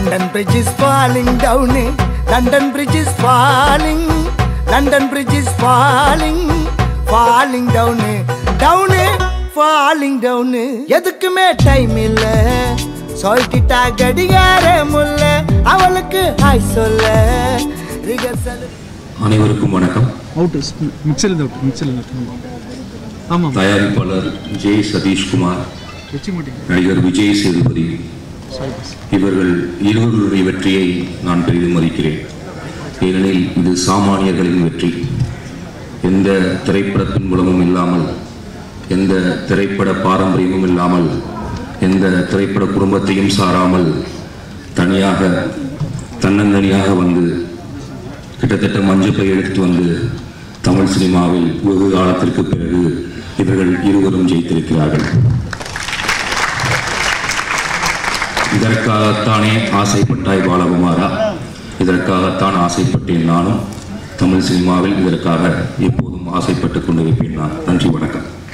London bridge is falling down London bridge is falling London bridge is falling falling down down falling down எதுக்குமே time இல்ல சொல்லிட்டா கடிகார முல்ல அவளுக்கு hi சொல்ல ரிகர்சல் அனைவருக்கும் வணக்கம் அவுட்டு மிக்சர் இருந்து அவுட் மிக்சர் இருந்து ஆமாம் தயாரிப்பாளர் ஜே சதீஷ்குமார் வச்சு மாட்டீங்க நடிகர் விஜய் சேதுபதி சாரி பாஸ் இவர்கள் இருவர்களுடைய வெற்றியை நான் பெரிதும் மதிக்கிறேன் ஏனெனில் இது சாமானியர்களின் வெற்றி எந்த திரைப்பட பின்புலமும் இல்லாமல் எந்த திரைப்பட பாரம்பரியமும் இல்லாமல் எந்த திரைப்பட குடும்பத்தையும் சாராமல் தனியாக தன்னந்தனியாக வந்து கிட்டத்தட்ட மஞ்சப்பை எடுத்து வந்து தமிழ் சினிமாவில் வெகு காலத்திற்கு பிறகு இவர்கள் இருவரும் ஜெயித்திருக்கிறார்கள் இதற்காகத்தானே ஆசைப்பட்டாய் பாலகுமாரா இதற்காகத்தான் ஆசைப்பட்டேன் நானும் தமிழ் சினிமாவில் இதற்காக எப்போதும் ஆசைப்பட்டுக் கொண்டிருப்பேன் நான் நன்றி வணக்கம்